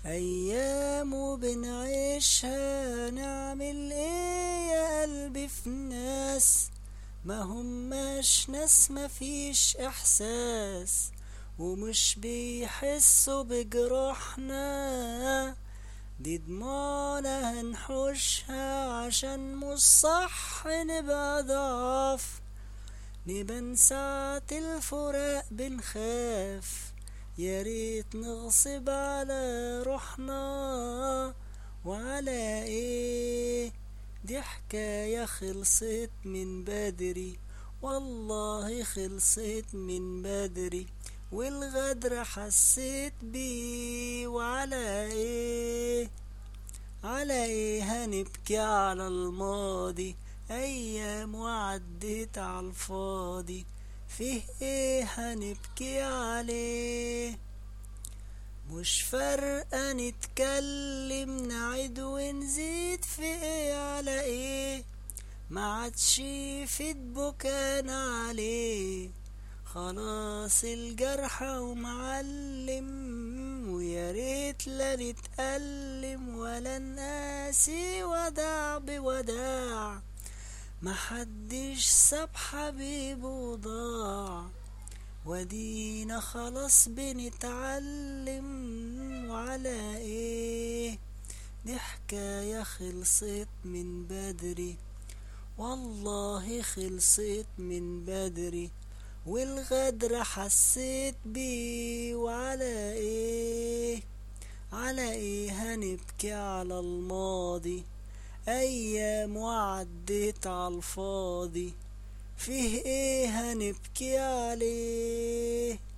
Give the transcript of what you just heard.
أيام بنعيشها نعمل ايه يا قلبي في ناس ما هماش ناس مفيش احساس ومش بيحسوا بجروحنا دي دموعنا هنحوشها عشان مش صح نبقى ضعف نبقى ساعة الفراق بنخاف يا ريت نغصب على روحنا وعلى ايه دي حكاية خلصت من بدري والله خلصت من بدري والغدر حسيت بيه وعلى ايه على ايه هنبكي على الماضي ايام وعدت على الفاضي فيه ايه هنبكي عليه مش فارقة نتكلم نعيد ونزيد في ايه على ايه ما عادش يفيد بكانا عليه خلاص الجرح ومعلم ويا ريت لا نتألم ولا ناسي وداع بوداع محدش ساب حبيبه وضاع ودينا خلاص بنتعلم وعلى ايه دي حكاية خلصت من بدري والله خلصت من بدري والغدر حسيت بيه وعلى ايه على ايه هنبكي على الماضي ايام وعدت على الفاضي فيه ايه هنبكي عليه